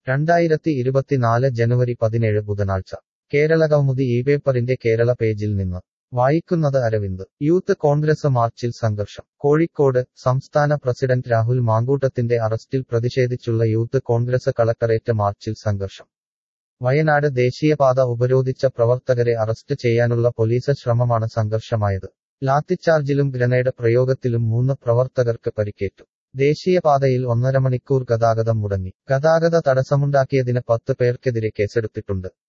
രണ്ടായിരത്തി ഇരുപത്തിനാല് ജനുവരി പതിനേഴ് ബുധനാഴ്ച കേരള കൗമുദി ഈ പേപ്പറിന്റെ കേരള പേജിൽ നിന്ന് വായിക്കുന്നത് അരവിന്ദ് യൂത്ത് കോൺഗ്രസ് മാർച്ചിൽ സംഘർഷം കോഴിക്കോട് സംസ്ഥാന പ്രസിഡന്റ് രാഹുൽ മാങ്കൂട്ടത്തിന്റെ അറസ്റ്റിൽ പ്രതിഷേധിച്ചുള്ള യൂത്ത് കോൺഗ്രസ് കളക്ടറേറ്റ് മാർച്ചിൽ സംഘർഷം വയനാട് ദേശീയപാത ഉപരോധിച്ച പ്രവർത്തകരെ അറസ്റ്റ് ചെയ്യാനുള്ള പോലീസ് ശ്രമമാണ് സംഘർഷമായത് ലാത്തിച്ചാർജിലും ഗ്രനേഡ് പ്രയോഗത്തിലും മൂന്ന് പ്രവർത്തകർക്ക് പരിക്കേറ്റു ദേശീയപാതയിൽ ഒന്നര മണിക്കൂർ ഗതാഗതം മുടങ്ങി ഗതാഗത തടസ്സമുണ്ടാക്കിയതിന് പത്ത് പേർക്കെതിരെ കേസെടുത്തിട്ടുണ്ട്